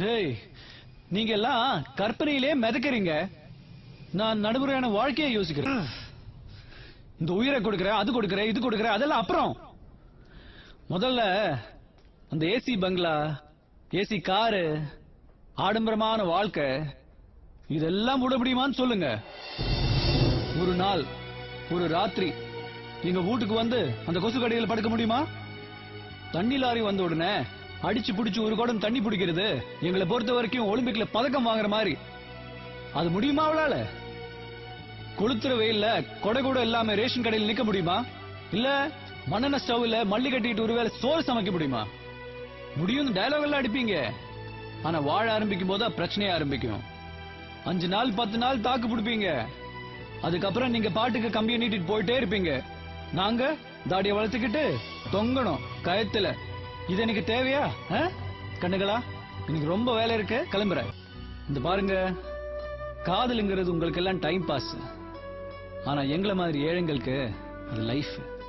டேய் நீங்க எல்லாம் கற்பனையிலே மிதக்கறீங்க நான் நடைமுறையான வாழ்க்கையை யோசிக்கிறேன் இந்த உயிரை கொடுக்கறேன் அது கொடுக்கறேன் இது கொடுக்கறேன் அதெல்லாம் அப்புறம் முதல்ல அந்த ஏசி பங்களா ஏசி காரு ஆடம்பரமான வாழ்க்கை இதெல்லாம் விட முடியுமான்னு சொல்லுங்க ஒரு நாள் ஒரு ராத்திரி எங்க வீட்டுக்கு வந்து அந்த கொசு கடையில் படுக்க முடியுமா தண்ணி லாரி வந்த உடனே அடிச்சு புடிச்சு ஒரு குடம் தண்ணி பிடிக்கிறது எங்களை பொறுத்த வரைக்கும் ஒலிம்பிக்ல பதக்கம் வாங்குற மாதிரி அது முடியுமா அவளால கொளுத்துற வெயில்ல கொடை கூட இல்லாம ரேஷன் கடையில் நிக்க முடியுமா இல்ல மண்ணெண்ண ஸ்டவ்ல மல்லி கட்டிட்டு ஒருவேளை சோறு சமைக்க முடியுமா முடியும் டயலாக் எல்லாம் அடிப்பீங்க ஆனா வாழ ஆரம்பிக்கும் போது பிரச்சனையா ஆரம்பிக்கும் அஞ்சு நாள் பத்து நாள் தாக்கு பிடிப்பீங்க அதுக்கப்புறம் நீங்க பாட்டுக்கு கம்பியை நீட்டிட்டு போயிட்டே இருப்பீங்க நாங்க தாடியை வளர்த்துக்கிட்டு தொங்கணும் கயத்துல இது எனக்கு தேவையா ஆ? கண்ணுகளா எனக்கு ரொம்ப வேலை இருக்கு கிளம்புறேன் இந்த பாருங்க காதலுங்கிறது உங்களுக்கு எல்லாம் டைம் பாஸ் ஆனா எங்களை மாதிரி ஏழைங்களுக்கு அது லைஃப்